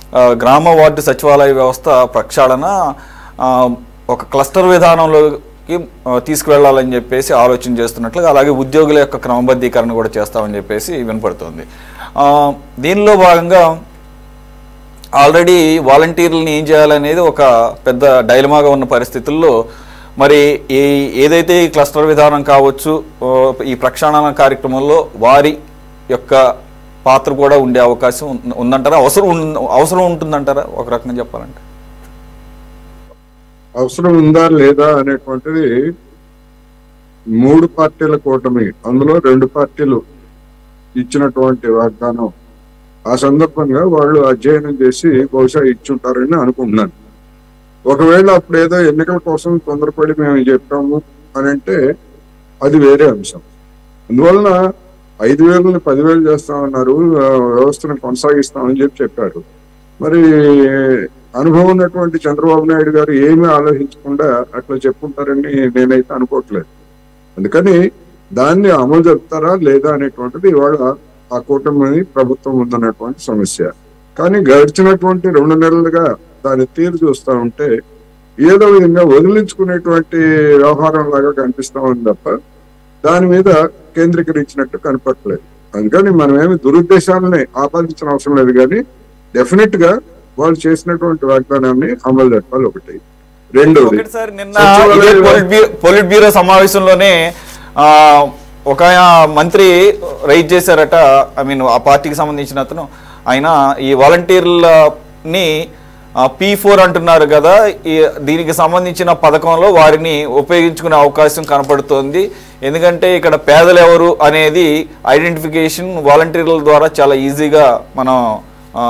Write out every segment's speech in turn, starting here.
ఆ, గ్రామ వార్డు సచివాలయ వ్యవస్థ ప్రక్షాళన ఆ, ఒక క్లస్టర్ విధానంలోకి ఆ, తీసుకువెళ్ళాలని చెప్పేసి ఆలోచన చేస్తున్నట్లుగా అలాగే ఉద్యోగుల యొక్క క్రమబద్ధీకరణ కూడా చేస్తామని చెప్పేసి వినపడుతుంది ఆ, దీనిలో భాగంగా ఆల్రెడీ వాలంటీర్లని ఏం చేయాలనేది ఒక పెద్ద డైలమాగా ఉన్న పరిస్థితుల్లో మరి ఈ ఏదైతే ఈ క్లస్టర్ విధానం కావచ్చు ఓ, ఈ ప్రక్షాళన కార్యక్రమంలో వారి యొక్క పాత్ర కూడా ఉండే అవకాశం ఉన్- ఉందంటారా అవసరం ఉన్- అవసరం ఉంటుందంటారా ఒక రకంగా చెప్పాలంటే అవసరం ఉందా లేదా అనేటువంటిది మూడు పార్టీల కూటమి అందులో రెండు పార్టీలు ఇచ్చినటువంటి వాగ్దానం ఆ సందర్భంగా వాళ్ళు అధ్యయనం చేసి బహుశా ఇచ్చుంటారని అనుకుంటున్నాను ఒకవేళ అప్పుడు ఏదో ఎన్నికల కోసం తొందరపడి మేము చెప్పాము అని అంటే అది వేరే అంశం అందువలన ఐదు వేలని పదివేలు చేస్తామన్నారు ఆ, వ్యవస్థను కొనసాగిస్తామని చెప్పి చెప్పారు మరి అనుభవం ఉన్నటువంటి చంద్రబాబు నాయుడు గారు ఏమీ ఆలోచించకుండా అట్లా చెప్పుంటారని నేనైతే అనుకోవట్లేదు అందుకని దాన్ని అమలు జరుపుతారా లేదా అనేటువంటిది ఇవాళ ఆ కూటమి ప్రభుత్వం ఉందన్నటువంటి సమస్య కానీ గడిచినటువంటి రెండు నెలలుగా దాని తీరు చూస్తా ఉంటే ఏదో విధంగా వదిలించుకునేటువంటి వ్యవహారం లాగా కనిపిస్తా ఉంది తప్ప దాని మీద కేంద్రీకరించినట్టు కనపట్లేదు అందుకని మనం ఏమి దురుద్దేశాలని ఆపాదించిన అవసరం లేదు కానీ డెఫినెట్ గా వాళ్ళు చేసినటువంటి వాగ్దానాన్ని అమలు జరపాలి ఒకటి రెండోది ఒకటి సార్ నిన్న సచివాలయ ఇదే పొలిట్ బ్యూరో పొలిట్ బ్యూరో సమావేశంలోనే ఆ, ఒక ఆయన మంత్రి రైజ్ చేశారట ఐ మీన్ ఆ పార్టీకి సంబంధించిన అతను ఆయన ఈ వాలంటీర్లని పీ ఫోర్ అంటున్నారు కదా ఈ దీనికి సంబంధించిన పథకంలో వారిని ఉపయోగించుకునే అవకాశం కనపడుతోంది ఎందుకంటే ఇక్కడ పేదలు ఎవరు అనేది ఐడెంటిఫికేషన్ వాలంటీర్ల ద్వారా చాలా ఈజీగా మనం ఆ,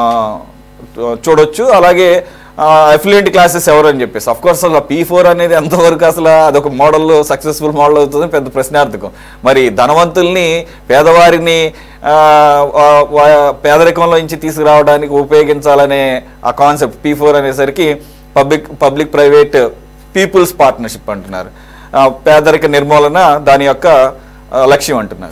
చూడొచ్చు అలాగే అఫిలియంట్ క్లాసెస్ ఎవరు అని చెప్పేసి అఫ్ కోర్స్ అసలు పీ ఫోర్ అనేది ఎంతవరకు అసలు అదొక మోడల్ సక్సెస్ఫుల్ మోడల్ అవుతుంది పెద్ద ప్రశ్నార్థకం మరి ధనవంతుల్ని పేదవారిని ఆ, వా- వా- పేదరికంలో నుంచి తీసుకురావడానికి ఉపయోగించాలనే ఆ కాన్సెప్ట్ పీ ఫోర్ అనేసరికి public public private peoples partnership అంటున్నారు ఆ, పేదరిక నిర్మూలన దాని యొక్క ఆ, లక్ష్యం అంటున్నారు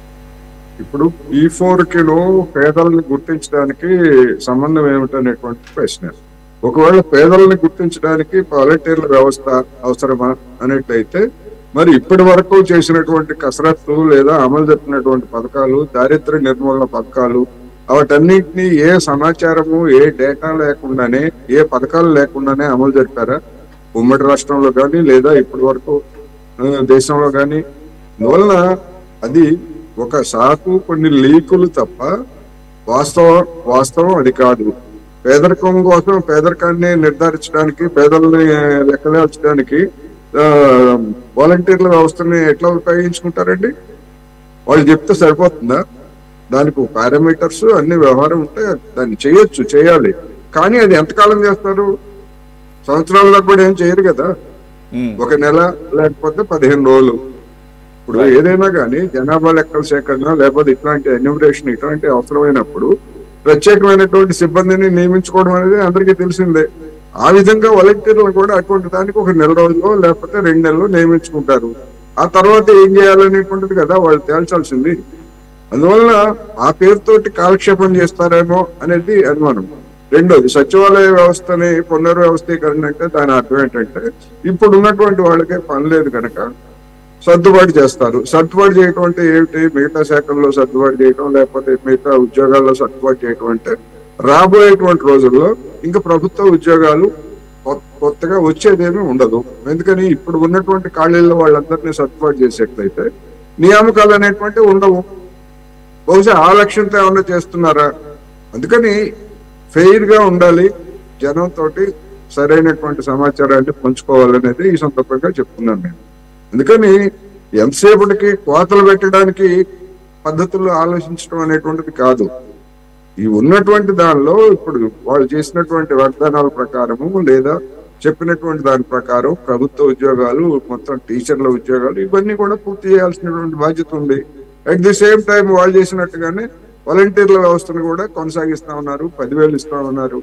ఇప్పుడు ఈ ఫోర్ కిలో పేదల్ని గుర్తించడానికి సంబంధం ఏమిటనేటువంటి ప్రశ్న ఒకవేళ పేదల్ని గుర్తించడానికి వాలంటీర్ల వ్యవస్థ అవసరమా అనేట్లయితే మరి ఇప్పటి వరకు చేసినటువంటి కసరత్తు లేదా అమలు జరిపినటువంటి పథకాలు దారిద్ర్య నిర్మూలన పథకాలు వాటన్నిటిని ఏ సమాచారము ఏ డేటా లేకుండానే ఏ పథకాలు లేకుండానే అమలు జరిపారా ఉమ్మడి రాష్ట్రంలో కానీ లేదా ఇప్పటి వరకు ఆ, దేశంలో కానీ అందువలన అది ఒక సాకు కొన్ని లీకులు తప్ప వాస్తవం వాస్తవం అది కాదు పేదరికం కోసం పేదరికాన్ని నిర్ధారించడానికి పేదల్ని లెక్కలేల్చడానికి ఆ, వాలంటీర్ల వ్యవస్థని ఎట్లా ఉపయోగించుకుంటారండి వాళ్ళు చెప్తే సరిపోతుందా దానికి పారామీటర్స్ అన్ని వ్యవహారం ఉంటే దాన్ని చేయొచ్చు చేయాలి కానీ అది ఎంతకాలం చేస్తారు సంవత్సరాల్లో కూడా ఏం చేయరు కదా ఉమ్. ఒక నెల లేకపోతే పదిహేను రోజులు ఇప్పుడు ఏదైనా కానీ జనాభా లెక్కల సేకరణ లేకపోతే ఇట్లాంటి ఎన్యూమరేషన్ ఇట్లాంటి అవసరమైనప్పుడు ప్రత్యేకమైనటువంటి సిబ్బందిని నియమించుకోవడం అనేది అందరికీ తెలిసిందే ఆ విధంగా వాలంటీర్లను కూడా అటువంటి దానికి ఒక నెల రోజులు లేకపోతే రెండు నెలలు నియమించుకుంటారు ఆ తర్వాత ఏం చేయాలనేటువంటిది కదా వాళ్ళు తేల్చాల్సింది అందువలన ఆ పేరుతోటి కాలక్షేపం చేస్తారేమో అనేది అనుమానం రెండోది సచివాలయ వ్యవస్థని పునర్వ్యవస్థీకరణ అంటే దాని అర్థం ఏంటంటే ఇప్పుడు ఉన్నటువంటి వాళ్ళకే పని లేదు కనుక సర్దుబాటు చేస్తారు సర్దుబాటు చేయటం అంటే ఏమిటి మిగతా శాఖల్లో సర్దుబాటు చేయటం లేకపోతే మిగతా ఉద్యోగాల్లో సర్దుబాటు చేయటం అంటే రాబోయేటువంటి రోజుల్లో ఇంకా ప్రభుత్వ ఉద్యోగాలు కొ- కొత్తగా వచ్చేదేమీ ఉండదు ఎందుకని ఇప్పుడు ఉన్నటువంటి ఖాళీల్లో వాళ్ళందరినీ సర్దుబాటు చేసేట్లయితే నియామకాలు అనేటువంటి ఉండవు బహుశా ఆ లక్ష్యంతో ఏమన్నా చేస్తున్నారా అందుకని ఫెయిర్ గా ఉండాలి జనంతో సరైనటువంటి సమాచారాన్ని పంచుకోవాలనేది ఈ సందర్భంగా చెప్తున్నాను నేను అందుకని ఎంతసేపటికి కోతలు పెట్టడానికి పద్ధతులు ఆలోచించడం అనేటువంటిది కాదు ఈ ఉన్నటువంటి దానిలో ఇప్పుడు వాళ్ళు చేసినటువంటి వాగ్దానాల ప్రకారము లేదా చెప్పినటువంటి దాని ప్రకారం ప్రభుత్వ ఉద్యోగాలు మొత్తం టీచర్ల ఉద్యోగాలు ఇవన్నీ కూడా పూర్తి చేయాల్సినటువంటి బాధ్యత ఉంది అట్ ది సేమ్ టైం వాళ్ళు చేసినట్టుగానే వాలంటీర్ల వ్యవస్థను కూడా కొనసాగిస్తా ఉన్నారు పదివేలు ఇస్తా ఉన్నారు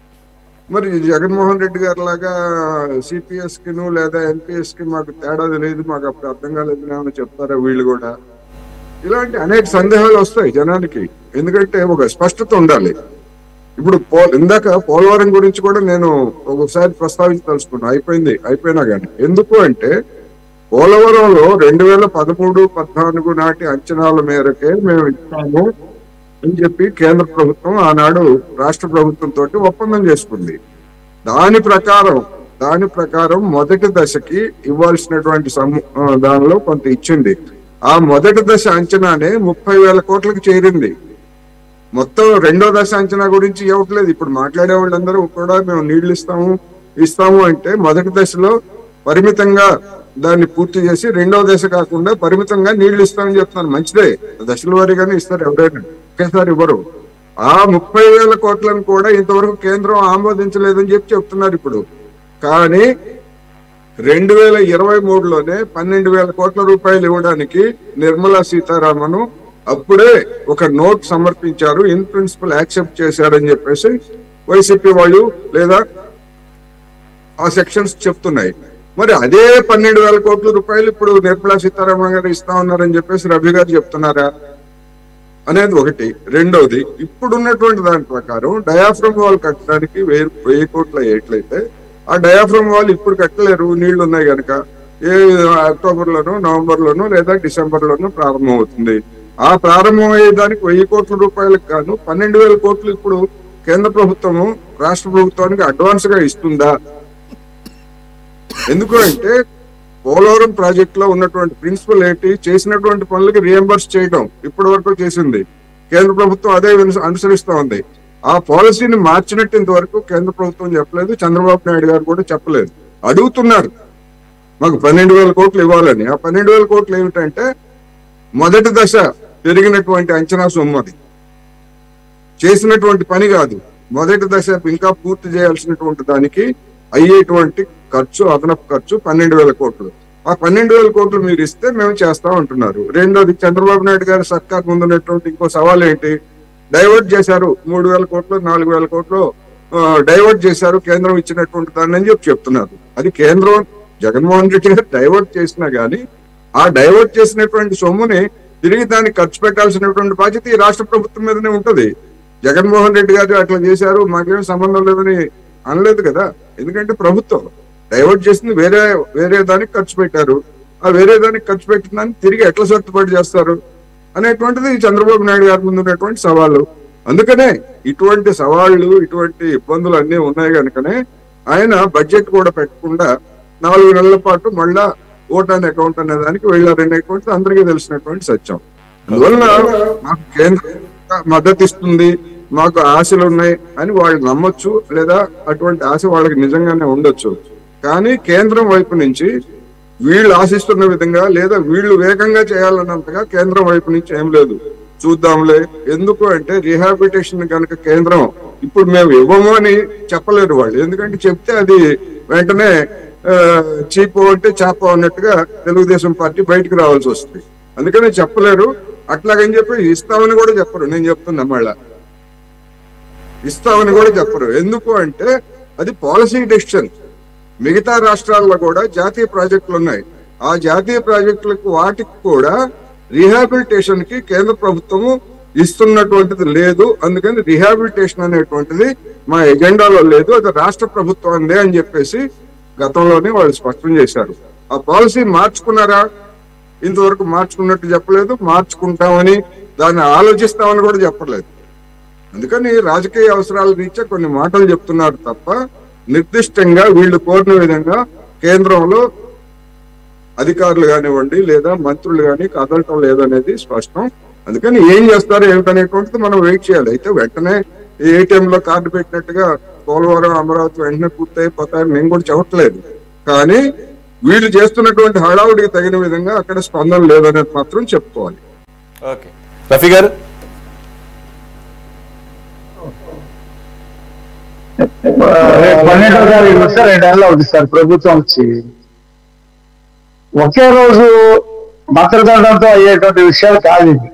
మరి జగన్మోహన్ రెడ్డి గారి లాగా సిపిఎస్ కిను లేదా ఎన్పిఎస్ కి మాకు తేడా లేదు మాకు అప్పుడు అర్థం కాలేదు ఏమైనా చెప్తారా వీళ్ళు కూడా ఇలాంటి అనేక సందేహాలు వస్తాయి జనానికి ఎందుకంటే ఒక స్పష్టత ఉండాలి ఇప్పుడు పో ఇందాక పోలవరం గురించి కూడా నేను ఒకసారి ప్రస్తావించదలుచుకున్నా అయిపోయింది అయిపోయినా కానీ ఎందుకు అంటే పోలవరంలో రెండు వేల పదమూడు పద్నాలుగు నాటి అంచనాల మేరకే మేము ఇస్తాము అని చెప్పి కేంద్ర ప్రభుత్వం ఆనాడు రాష్ట్ర ప్రభుత్వం తోటి ఒప్పందం చేసుకుంది దాని ప్రకారం దాని ప్రకారం మొదటి దశకి ఇవ్వాల్సినటువంటి సము- ఆ, దానిలో కొంత ఇచ్చింది ఆ మొదటి దశ అంచనానే ముప్పై వేల కోట్లకు చేరింది మొత్తం రెండో దశ అంచనా గురించి ఇవ్వట్లేదు ఇప్పుడు మాట్లాడే వాళ్ళందరూ కూడా మేము నీళ్లు ఇస్తాము ఇస్తాము అంటే మొదటి దశలో పరిమితంగా దాన్ని పూర్తి చేసి రెండో దశ కాకుండా పరిమితంగా నీళ్లు ఇస్తామని చెప్తున్నాను మంచిదే దశల వారీగానే ఇస్తారు ఎవరైనా ఒకేసారి ఇవ్వరు ఆ ముప్పై వేల కోట్లను కూడా ఇంతవరకు కేంద్రం ఆమోదించలేదని చెప్పి చెప్తున్నారు ఇప్పుడు కానీ రెండు వేల ఇరవై మూడులోనే పన్నెండు వేల కోట్ల రూపాయలు ఇవ్వడానికి నిర్మలా సీతారామన్ అప్పుడే ఒక నోట్ సమర్పించారు ఇన్ ప్రిన్సిపల్ యాక్సెప్ట్ చేశారని చెప్పేసి వైసీపీ వాళ్ళు లేదా ఆ సెక్షన్స్ చెప్తున్నాయి మరి అదే పన్నెండు వేల కోట్ల రూపాయలు ఇప్పుడు నిర్మలా సీతారామన్ గారు ఇస్తా ఉన్నారని చెప్పేసి రవి గారు చెప్తున్నారా అనేది ఒకటి రెండవది ఇప్పుడు ఉన్నటువంటి దాని ప్రకారం డయాఫ్రమ్ వాల్ కట్టడానికి వెయ్యి వెయ్యి కోట్ల అయ్యేట్లయితే ఆ డయాఫ్రమ్ వాల్ ఇప్పుడు కట్టలేరు నీళ్లు ఉన్నాయి కనుక ఏ అక్టోబర్ లోనో నవంబర్ లోనో లేదా డిసెంబర్ లోనో ప్రారంభం అవుతుంది ఆ ప్రారంభం అయ్యేదానికి వెయ్యి కోట్ల రూపాయలకు గాను పన్నెండు వేల కోట్లు ఇప్పుడు కేంద్ర ప్రభుత్వము రాష్ట్ర ప్రభుత్వానికి అడ్వాన్స్ గా ఇస్తుందా ఎందుకు అంటే పోలవరం ప్రాజెక్ట్ లో ఉన్నటువంటి ప్రిన్సిపల్ ఏంటి చేసినటువంటి పనులకి రియంబర్స్ చేయడం ఇప్పటి వరకు చేసింది కేంద్ర ప్రభుత్వం అదే విను- అనుసరిస్తా ఉంది ఆ పాలసీని మార్చినట్టు ఇంతవరకు కేంద్ర ప్రభుత్వం చెప్పలేదు చంద్రబాబు నాయుడు గారు కూడా చెప్పలేదు అడుగుతున్నారు మాకు పన్నెండు వేల కోట్లు ఇవ్వాలని ఆ పన్నెండు వేల కోట్లు ఏమిటంటే మొదటి దశ పెరిగినటువంటి అంచనా సొమ్ము అది చేసినటువంటి పని కాదు మొదటి దశ ఇంకా పూర్తి చేయాల్సినటువంటి దానికి అయ్యేటువంటి ఖర్చు అదనపు ఖర్చు పన్నెండు వేల కోట్లు ఆ పన్నెండు వేల కోట్లు మీరు ఇస్తే మేము చేస్తాం అంటున్నారు రెండోది చంద్రబాబు నాయుడు గారి సర్కార్ ముందున్నటువంటి ఇంకో సవాల్ ఏంటి డైవర్ట్ చేశారు మూడు వేల కోట్లు నాలుగు వేల కోట్లు ఆ, డైవర్ట్ చేశారు కేంద్రం ఇచ్చినటువంటి దాన్ని అని చెప్పి చెప్తున్నారు అది కేంద్రం జగన్మోహన్ రెడ్డి గారు డైవర్ట్ చేసినా గానీ ఆ డైవర్ట్ చేసినటువంటి సొమ్ముని తిరిగి దానికి ఖర్చు పెట్టాల్సినటువంటి బాధ్యత ఈ రాష్ట్ర ప్రభుత్వం మీదనే ఉంటది జగన్మోహన్ రెడ్డి గారు అట్లా చేశారు మాకేం సంబంధం లేదని అనలేదు కదా ఎందుకంటే ప్రభుత్వం డైవర్ట్ చేసింది వేరే వేరే దానికి ఖర్చు పెట్టారు ఆ వేరే దానికి ఖర్చు పెట్టిన దాన్ని తిరిగి ఎట్లా సర్దుబాటు చేస్తారు అనేటువంటిది ఈ చంద్రబాబు నాయుడు గారి ముందు ఉన్నటువంటి సవాళ్ళు అందుకనే ఇటువంటి సవాళ్లు ఇటువంటి ఇబ్బందులు అన్ని ఉన్నాయి కనుకనే ఆయన బడ్జెట్ కూడా పెట్టకుండా నాలుగు నెలల పాటు మళ్ళా ఓటాన్ అకౌంట్ అనే దానికి వెళ్ళారనే అకౌంట్ అందరికీ తెలిసినటువంటి సత్యం అందువలన మాకు కేంద్రం మద్దతు ఇస్తుంది మాకు ఆశలు ఉన్నాయి అని వాళ్ళు నమ్మొచ్చు లేదా అటువంటి ఆశ వాళ్ళకి నిజంగానే ఉండొచ్చు కానీ కేంద్రం వైపు నుంచి వీళ్ళు ఆశిస్తున్న విధంగా లేదా వీళ్ళు వేగంగా చేయాలన్నంతగా కేంద్రం వైపు నుంచి ఏం లేదు చూద్దాంలే ఎందుకు అంటే రిహాబిలిటేషన్ కనుక కేంద్రం ఇప్పుడు మేము ఇవ్వము అని చెప్పలేరు వాళ్ళు ఎందుకంటే చెప్తే అది వెంటనే చీపు అంటే చేప అన్నట్టుగా తెలుగుదేశం పార్టీ బయటకు రావాల్సి వస్తుంది అందుకని చెప్పలేరు అట్లాగని చెప్పి ఇస్తామని కూడా చెప్పరు నేను చెప్తున్నా మళ్ళా ఇస్తామని కూడా చెప్పరు ఎందుకు అంటే అది పాలసీ డెసిషన్ మిగతా రాష్ట్రాల్లో కూడా జాతీయ ప్రాజెక్టులు ఉన్నాయి ఆ జాతీయ ప్రాజెక్టులకు వాటికి కూడా రీహాబిలిటేషన్ కి కేంద్ర ప్రభుత్వము ఇస్తున్నటువంటిది లేదు అందుకని రీహాబిలిటేషన్ అనేటువంటిది మా ఎజెండాలో లేదు అది రాష్ట్ర ప్రభుత్వందే అని చెప్పేసి గతంలోనే వాళ్ళు స్పష్టం చేశారు ఆ పాలసీ మార్చుకున్నారా ఇంతవరకు మార్చుకున్నట్టు చెప్పలేదు మార్చుకుంటామని దాన్ని ఆలోచిస్తామని కూడా చెప్పలేదు అందుకని రాజకీయ అవసరాల రీత్యా కొన్ని మాటలు చెప్తున్నారు తప్ప నిర్దిష్టంగా వీళ్ళు కోరిన విధంగా కేంద్రంలో అధికారులు కానివ్వండి లేదా మంత్రులు కానీ కదలటం లేదనేది స్పష్టం అందుకని ఏం చేస్తారో ఏమిటనేటువంటిది మనం వెయిట్ చేయాలి అయితే వెంటనే ఏటీఎం లో కార్డు పెట్టినట్టుగా పోలవరం అమరావతి వెంటనే పూర్తయిపోతాయని నేను కూడా చెప్పట్లేదు కానీ వీళ్ళు చేస్తున్నటువంటి హడావుడికి తగిన విధంగా అక్కడ స్పందన లేదనేది మాత్రం చెప్పుకోవాలి ఓకే రఫీ గారు పన్నెండో తారీఖు వస్తే రెండేళ్ళు అవుతుంది సార్ ప్రభుత్వం వచ్చి ఒకే రోజు మంత్రదండంతో అయ్యేటువంటి విషయాలు కాదు ఇది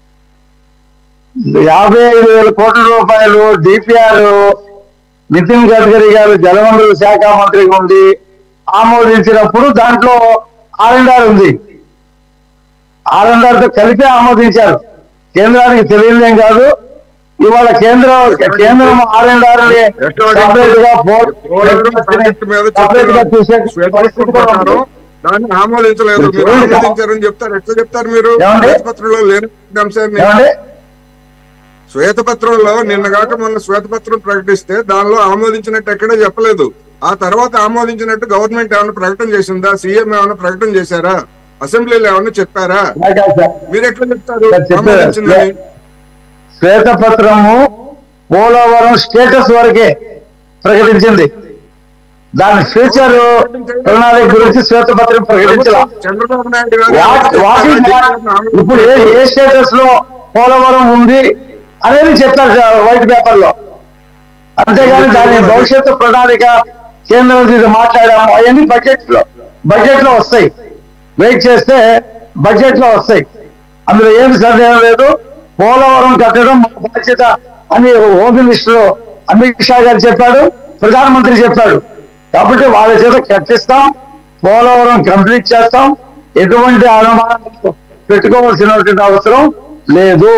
యాభై ఐదు వేల కోట్ల రూపాయలు డిపిఆర్ నితిన్ గడ్కరీ గారు జలవనరుల శాఖ మంత్రిగా ఉండి ఆమోదించినప్పుడు దాంట్లో ఆర్ఎండ్ఆర్ ఉంది ఆర్ఎండ్ఆర్ తో కలిపి ఆమోదించారు కేంద్రానికి తెలియదేం కాదు ఇవాళ కేంద్ర కేంద్రం ఆర్ అండ్ ఆర్ సపరేట్ గా బోర్డు ప్రాజెక్ట్ మీద సపరేట్ గా చూసే శ్వేతపత్రం పరిస్థితి కూడా ఉంది. ప్రకారం దాన్ని ఆమోదించలేదు మీరు ఏమండి? ఆమోదించారని చెప్తారు ఎట్లా చెప్తారు మీరు ఏమండి? శ్వేతపత్రంలో లేని అంశాన్ని ఏమండి శ్వేతపత్రంలో నిన్న కాక మొన్న శ్వేతపత్రం ప్రకటిస్తే దానిలో ఆమోదించినట్టు ఎక్కడే చెప్పలేదు ఆ తర్వాత ఆమోదించినట్టు గవర్నమెంట్ ఏమైనా ప్రకటన చేసిందా సీఎం ఏమైనా ప్రకటన చేశారా అసెంబ్లీలో ఏమైనా చెప్పారా అలాగే సార్. మీరు ఎట్లా చెప్తారు సార్ చెప్పారు. ఆమోదించిందని శ్వేతపత్రము పోలవరం స్టేటస్ వరకే ప్రకటించింది దాని ఫ్యూచర్ ప్రణాళిక గురించి శ్వేతపత్రం ప్రకటించాల చంద్రబాబు నాయుడు గారు వాట్- వాట్ ఈస్ వాట్? ఇప్పుడు ఏ ఏ స్టేటస్ లో పోలవరం ఉంది అనేది చెప్తారు సార్ వైట్ పేపర్ లో అంతేగాని దాని భవిష్యత్తు ప్రణాళిక కేంద్రం ఇది మాట్లాడాము అవన్నీ బడ్జెట్ లో బడ్జెట్ లో వస్తాయి వెయిట్ చేస్తే బడ్జెట్ లో వస్తాయి అందులో ఏమి సందేహం లేదు పోలవరం కట్టడం మా బాధ్యత అని హోమ్ మినిస్టర్ అమిత్ షా గారు చెప్పాడు ప్రధానమంత్రి చెప్పాడు కాబట్టి వాళ్ళ చేత కట్టిస్తాం పోలవరం కంప్లీట్ చేస్తాం ఎటువంటి అనుమానం పెట్టుకోవాల్సినటువంటి అవసరం లేదు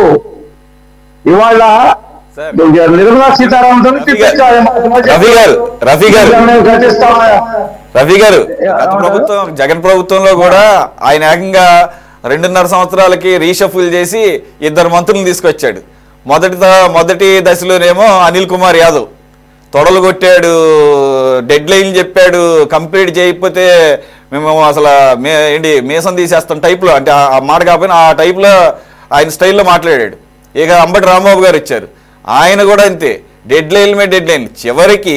ఇవాళ సార్. నిర్మలా సీతారామన్ రఫీ గారు రఫీ గారు కట్టిస్తామా రఫీ గారు యా, గత అవునా? ప్రభుత్వం జగన్ ప్రభుత్వంలో కూడా ఆయన ఏకంగా రెండున్నర సంవత్సరాలకి రీషఫుల్ చేసి ఇద్దరు మంత్రులను తీసుకొచ్చాడు మొదటి ద- మొదటి దశలోనేమో అనిల్ కుమార్ యాదవ్ తొడలు కొట్టాడు డెడ్ లైన్ చెప్పాడు కంప్లీట్ చేయకపోతే మేము అసలు మే ఏంటి మీసం తీసేస్తాం టైప్లో అంటే ఆ- ఆ మాట కాకపోయినా ఆ టైప్లో ఆయన స్టైల్లో మాట్లాడాడు ఇక అంబటి రాంబాబు గారు ఇచ్చారు ఆయన కూడా అంతే డెడ్ లైన్ మీద డెడ్ లైన్ చివరికి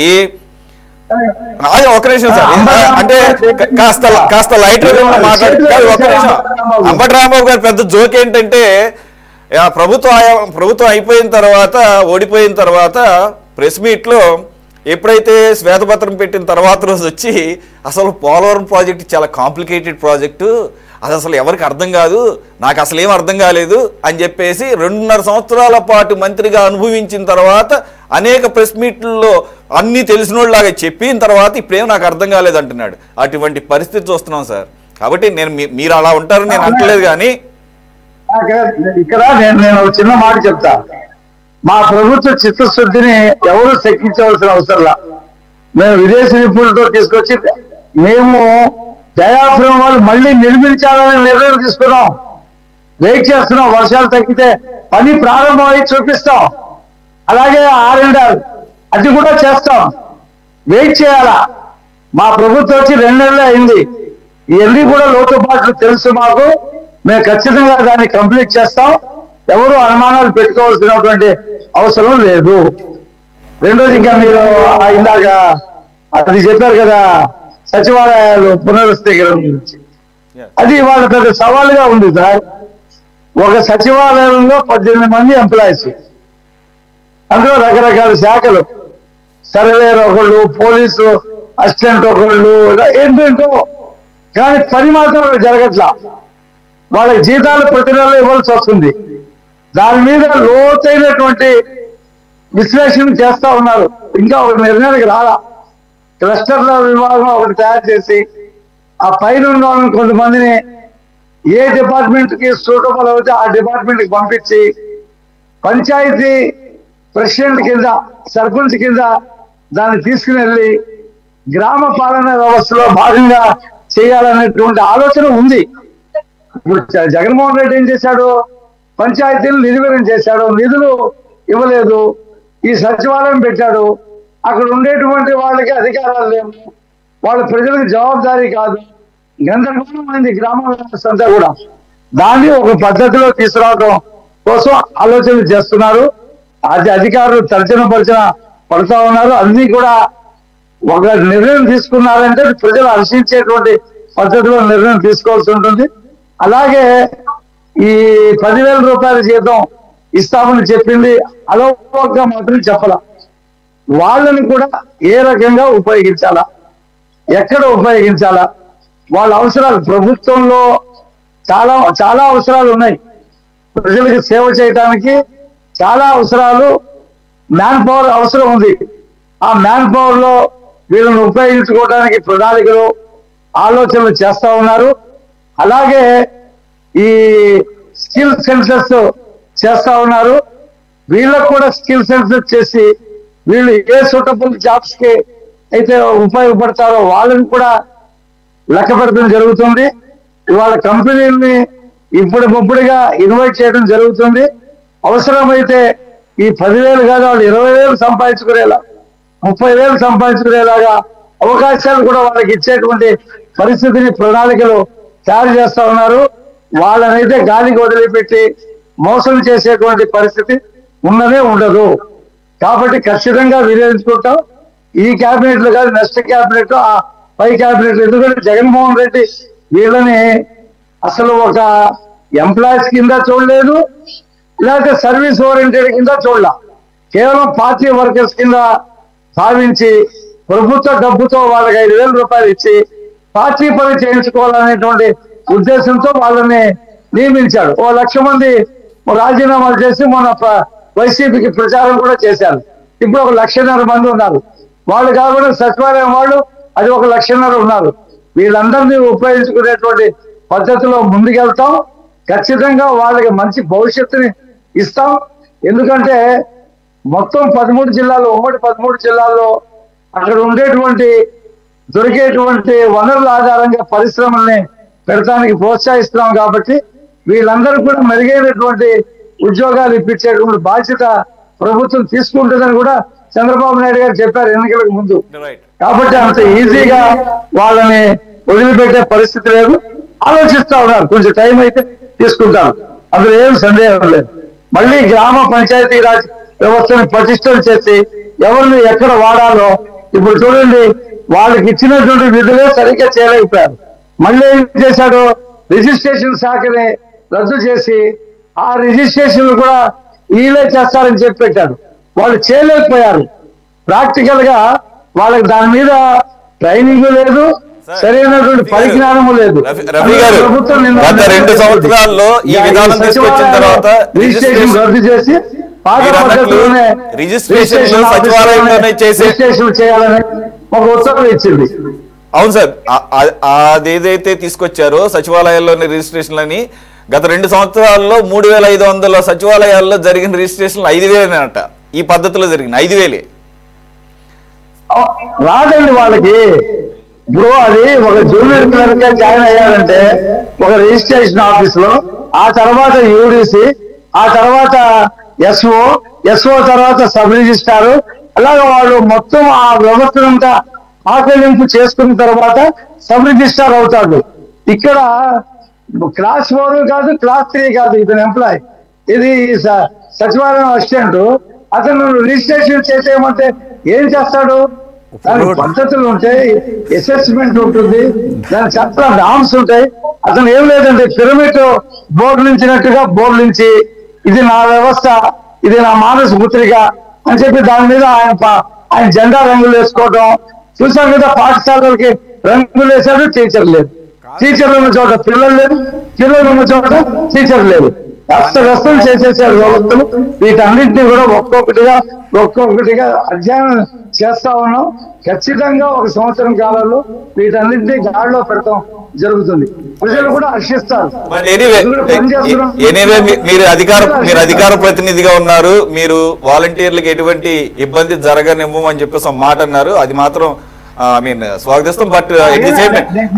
అది ఒక నిమిషం సార్ అంటే కా- కాస్త కాస్త లైట్ మాట్లాడు కాదు, ఒక్క నిమిషం అంబటి రాంబాబు గారు పెద్ద జోక్ ఏంటంటే ఆ, ప్రభుత్వం ఆయా- ప్రభుత్వం అయిపోయిన తర్వాత ఓడిపోయిన తర్వాత ప్రెస్ మీట్లో ఎప్పుడైతే శ్వేతపత్రం పెట్టిన తర్వాత రోజు వచ్చి అసలు పోలవరం ప్రాజెక్ట్ చాలా కాంప్లికేటెడ్ ప్రాజెక్టు అది అసలు ఎవరికి అర్థం కాదు నాకు అసలు ఏం అర్థం కాలేదు అని చెప్పేసి రెండున్నర సంవత్సరాల పాటు మంత్రిగా అనుభవించిన తర్వాత అనేక ప్రెస్ మీట్లలో అన్నీ తెలిసినోళ్ళలాగా చెప్పిన తర్వాత ఇప్పుడేం నాకు అర్థం కాలేదు అంటున్నాడు అటువంటి పరిస్థితి చూస్తున్నాం సార్ కాబట్టి నేను మీ- మీరు అలా ఉంటారని నేను అంటలేదు కానీ ఇక్కడ- ఇక్కడ నేను నేను ఒక చిన్న మాట చెప్తా మా ప్రభుత్వ చిత్తశుద్ధిని ఎవరు శక్తించవలసిన అవసరంలా మేము విదేశీ నిపుణులతో తీసుకొచ్చి మేము దయాఫ్రం వాళ్ళు మళ్ళీ నిర్మించాలని నిర్ణయం తీసుకున్నాం వెయిట్ చేస్తున్నాం వర్షాలు తగ్గితే పని ప్రారంభమై చూపిస్తాం అలాగే ఆర్ అండ్ ఆర్ అది కూడా చేస్తాం వెయిట్ చేయాలా మా ప్రభుత్వం వచ్చి రెండు నెలలే అయింది ఇవన్నీ కూడా లోటుపాట్లు తెలుసు మాకు మేము ఖచ్చితంగా దాన్ని కంప్లీట్ చేస్తాం ఎవరు అనుమానాలు పెట్టుకోవాల్సినటువంటి అవసరం లేదు రెండోది ఇంకా మీరు ఆ ఇందాక అది చెప్పారు కదా సచివాలయాలు పునరుద్ధీకరణ గురించి అది వాళ్ళ పెద్ద సవాలుగా ఉంది సార్ ఒక సచివాలయంలో పద్దెనిమిది మంది ఎంప్లాయీస్ అందులో రకరకాల శాఖలు సర్వేర్ ఒకళ్ళు పోలీసు అసిస్టెంట్ ఒకళ్ళు ఇలా ఏంటంటో కానీ పని మాత్రం జరగట్లా వాళ్ళకి జీతాలు ప్రతి నెల ఇవ్వాల్సి వస్తుంది దాని మీద లోతైనటువంటి విశ్లేషణ చేస్తా ఉన్నారు ఇంకా ఒక నిర్ణయానికి రాలా క్లస్టర్ల విభాగం ఒకటి తయారు చేసి ఆ పైన ఉన్న వాళ్ళని కొంతమందిని ఏ డిపార్ట్మెంట్ కి సూటబుల్ అవుతే ఆ డిపార్ట్మెంట్ కి పంపించి పంచాయతీ ప్రెసిడెంట్ కింద సర్పంచ్ కింద దాన్ని తీసుకుని వెళ్ళి గ్రామ పాలన వ్యవస్థలో భాగంగా చేయాలనేటువంటి ఆలోచన ఉంది ఇప్పుడు జ- జగన్మోహన్ రెడ్డి ఏం చేశాడు పంచాయతీలు నిర్వీర్యం చేశాడు నిధులు ఇవ్వలేదు ఈ సచివాలయం పెట్టాడు అక్కడ ఉండేటువంటి వాళ్ళకి అధికారాలు లేవు వాళ్ళ ప్రజలకు జవాబుదారీ కాదు గందరగోళమైంది గ్రామ వ్యవస్థ అంతా కూడా దాన్ని ఒక పద్ధతిలో తీసుకురావడం కోసం ఆలోచనలు చేస్తున్నారు అది అధికారులు తర్జన పరిచన పడుతా ఉన్నారు అన్ని కూడా ఒక నిర్ణయం తీసుకున్నారంటే ప్రజలు హర్షించేటువంటి పద్ధతిలో నిర్ణయం తీసుకోవాల్సి ఉంటుంది అలాగే ఈ పదివేల రూపాయల జీతం ఇస్తామని చెప్పింది అలవోకగా మాత్రం చెప్పాల వాళ్ళని కూడా ఏ రకంగా ఉపయోగించాలా ఎక్కడ ఉపయోగించాలా వాళ్ళ అవసరాలు ప్రభుత్వంలో చాలా చాలా అవసరాలు ఉన్నాయి ప్రజలకు సేవ చేయడానికి చాలా అవసరాలు మ్యాన్ పవర్ అవసరం ఉంది ఆ మ్యాన్ పవర్ లో వీళ్ళని ఉపయోగించుకోవడానికి ప్రణాళికలు ఆలోచనలు చేస్తా ఉన్నారు అలాగే ఈ స్కిల్ సెన్సర్స్ చేస్తా ఉన్నారు వీళ్ళకు కూడా స్కిల్ సెన్సెస్ చేసి వీళ్ళు ఏ సూటబుల్ జాబ్స్ కి అయితే ఉపయోగపడతారో వాళ్ళని కూడా లెక్క పెడతాం జరుగుతుంది ఇవాళ కంపెనీల్ని ఇప్పుడు ముప్పుడుగా ఇన్వైట్ చేయడం జరుగుతుంది అవసరమైతే ఈ పదివేలు కాదు వాళ్ళు ఇరవై వేలు సంపాదించుకునేలా ముప్పై వేలు సంపాదించుకునేలాగా అవకాశాలు కూడా వాళ్ళకి ఇచ్చేటువంటి పరిస్థితిని ప్రణాళికలు తయారు చేస్తా ఉన్నారు వాళ్ళనైతే గాలికి వదిలిపెట్టి మోసం చేసేటువంటి పరిస్థితి ఉన్నదే ఉండదు కాబట్టి ఖచ్చితంగా వినియోగించుకుంటాం ఈ క్యాబినెట్ లో కాదు నెక్స్ట్ క్యాబినెట్ ఆ పై క్యాబినెట్ ఎందుకంటే జగన్మోహన్ రెడ్డి వీళ్ళని అసలు ఒక ఎంప్లాయీస్ కింద చూడలేదు లేకపోతే సర్వీస్ ఓరియంటెడ్ కింద చూడాల కేవలం పార్టీ వర్కర్స్ కింద భావించి ప్రభుత్వ డబ్బుతో వాళ్ళకి ఐదు వేల రూపాయలు ఇచ్చి పార్టీ పని చేయించుకోవాలనేటువంటి ఉద్దేశంతో వాళ్ళని నియమించాడు ఓ లక్ష మంది రాజీనామాలు చేసి మొన్న ప్ర- వైసీపీకి ప్రచారం కూడా చేశారు ఇప్పుడు ఒక లక్షన్నర మంది ఉన్నారు వాళ్ళు కాకుండా సచివాలయం వాళ్ళు అది ఒక లక్షన్నర ఉన్నారు వీళ్ళందరినీ ఉపయోగించుకునేటువంటి పద్ధతిలో ముందుకెళ్తాం ఖచ్చితంగా వాళ్ళకి మంచి భవిష్యత్తుని ఇస్తాం ఎందుకంటే మొత్తం పదమూడు జిల్లాలు ఉమ్మడి పదమూడు జిల్లాల్లో అక్కడ ఉండేటువంటి దొరికేటువంటి వనరుల ఆధారంగా పరిశ్రమల్ని పెడతానికి ప్రోత్సహిస్తున్నాం కాబట్టి వీళ్ళందరూ కూడా మెరుగైనటువంటి ఉద్యోగాలు ఇప్పించేటువంటి బాధ్యత ప్రభుత్వం తీసుకుంటుందని కూడా చంద్రబాబు నాయుడు గారు చెప్పారు ఎన్నికలకు ముందు రైట్ కాబట్టి అంత ఈజీగా వాళ్ళని వదిలిపెట్టే పరిస్థితి లేదు ఆలోచిస్తా ఉన్నారు కొంచెం టైం అయితే తీసుకుంటారు అందులో ఏం సందేహం లేదు మళ్ళీ గ్రామ పంచాయతీ రాజ్ వ్యవస్థను పటిష్టం చేసి ఎవరిని ఎక్కడ వాడాలో ఇప్పుడు చూడండి వాళ్ళకి ఇచ్చినటువంటి విధులే సరిగ్గా చేయలేకపోయారు మళ్ళీ ఏం చేశాడు రిజిస్ట్రేషన్ శాఖని రద్దు చేసి ఆ రిజిస్ట్రేషన్ కూడా వీళ్ళే చేస్తారని చెప్పి పెట్టాడు వాళ్ళు చేయలేకపోయారు ప్రాక్టికల్ గా వాళ్ళకి దాని మీద ట్రైనింగ్ లేదు సార్, సరైనటువంటి రఫీ గారు, పరిజ్ఞానము లేదు రఫీ- రఫీ గారు, ప్రభుత్వం నిన్న గత రెండు సంవత్సరాల్లో ఈ ఈ విధానం తీసుకొచ్చిన తర్వాత రిజిస్ట్రేషన్ రిజిస్ట్రేషన్ రద్దు చేసి పాత మీరు అన్నట్లు పద్ధతిలోనే రిజిస్ట్రేషన్ రిజిస్ట్రేషన్ సచివాలయంలోనే చేసే- రిజిస్ట్రేషన్ చేయాలని ఒక ఉత్తర్వులు ఇచ్చింది అవును సార్ ఆ- ఆ- అదేదైతే తీసుకొచ్చారో సచివాలయాల్లోని రిజిస్ట్రేషన్లని గత రెండు సంవత్సరాల్లో మూడు వేల ఐదు వందల సచివాలయాల్లో జరిగిన రిజిస్ట్రేషన్లు ఐదు వేలేనట ఈ పద్ధతిలో జరిగిన ఐదు వేలే రాదండి వాళ్ళకి ఇప్పుడు అది ఒక జూనియర్ క్లర్క్ గా జాయిన్ అయ్యారంటే ఒక రిజిస్ట్రేషన్ ఆఫీస్ లో ఆ తర్వాత యూడిసి ఆ తర్వాత ఎస్ఓ ఎస్ఓ తర్వాత సబ్ రిజిస్ట్రార్ అలాగే వాళ్ళు మొత్తం ఆ వ్యవస్థనంతా ఆకలింపు చేసుకున్న తర్వాత సబ్ రిజిస్ట్రార్ అవుతాడు ఇక్కడ క్లాస్ ఫోర్ కాదు క్లాస్ త్రీ కాదు ఇతను ఎంప్లాయ్ ఇది స- సచివాలయం అసిస్టెంట్ అతను రిజిస్ట్రేషన్ చేసేయమంటే ఏం చేస్తాడు దానికి పద్ధతులు ఉంటాయి అసెస్మెంట్ ఉంటుంది దాని చట్ట డామ్స్ ఉంటాయి అతను ఏం లేదండి పిరమిడ్ బోర్డు నుంచినట్టుగా బోర్డు నుంచి ఇది నా వ్యవస్థ ఇది నా మానస పుత్రిక అని చెప్పి దాని మీద ఆయన ప- ఆయన జెండా రంగులు వేసుకోవడం చూసాం కదా పాఠశాలలకి రంగులు వేశాడు టీచర్ లేదు టీచర్లు ఉన్న చోట పిల్లలు లేదు పిల్లలు ఉన్న చోట టీచర్ లేదు అస్తవ్యస్తం చేసేసారు వ్యవస్థలు వీటన్నింటినీ కూడా ఒక్కొక్కటిగా ఒక్కొక్కటిగా అధ్యయనం చేస్తా ఉన్నాం ఖచ్చితంగా ఒక సంవత్సరం కాలంలో వీటన్నింటినీ గాడిలో పెడతాం జరుగుతుంది ప్రజలు కూడా హర్షిస్తారు బట్ ఎనీవే ఎందుకంటే పని చేస్తున్నాం. ఎనీవే మీరు అధికార మీరు అధికార ప్రతినిధిగా ఉన్నారు మీరు వాలంటీర్లకు ఎటువంటి ఇబ్బంది జరగనివ్వమని చెప్పేసి ఒక మాట అన్నారు అది మాత్రం ఐ మీన్ స్వాగతిస్తాం బట్ ఎట్ ది సేమ్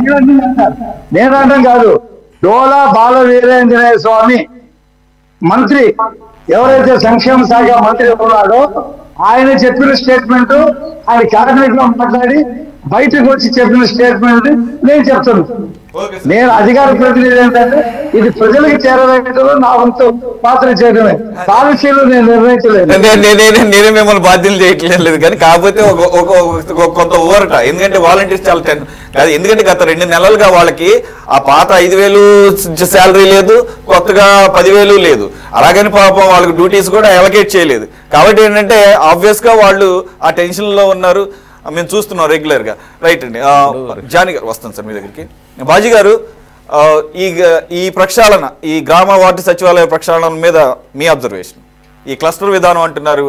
నేను అనడం కాదు డోలా బాల వీరేంజనేయ స్వామి మంత్రి ఎవరైతే సంక్షేమ శాఖ మంత్రి ఉన్నాడో ఆయన చెప్పిన స్టేట్మెంట్ ఆయన క్యాబినెట్ లో మాట్లాడి బయటకు వచ్చి చెప్పిన స్టేట్మెంట్ నేను చెప్తున్నాను నేను అధికార ప్రతినిధి ఏంటంటే ఇది ప్రజలకు చేరవేయడంలో నా వంతు పాత్ర చేయడమే పాలసీలు నేను నిర్ణయించలేదు నేనే నేనే మిమ్మల్ని బాధ్యతలు చేయట్లేదు కానీ కాకపోతే ఒక ఒక ఒక కొంత ఊరట ఎందుకంటే వాలంటీర్స్ చాలా టెన్ కాదు ఎందుకంటే గత రెండు నెలలుగా వాళ్ళకి ఆ పాత ఐదు వేలు శాలరీ లేదు కొత్తగా పదివేలు లేదు అలాగని పాపం వాళ్ళకి డ్యూటీస్ కూడా అలకేట్ చేయలేదు కాబట్టి ఏంటంటే ఆబ్వియస్ గా వాళ్ళు ఆ టెన్షన్ లో ఉన్నారు ఆ, మేము చూస్తున్నాం రెగ్యులర్ గా రైట్ అండి ఆ, జానీ గారు వస్తాను సార్ మీ దగ్గరికి బాజీ గారు ఆ, ఈ గ- ఈ ప్రక్షాళన ఈ గ్రామ వార్డు సచివాలయ ప్రక్షాళన మీద మీ అబ్జర్వేషన్ ఈ క్లస్టర్ విధానం అంటున్నారు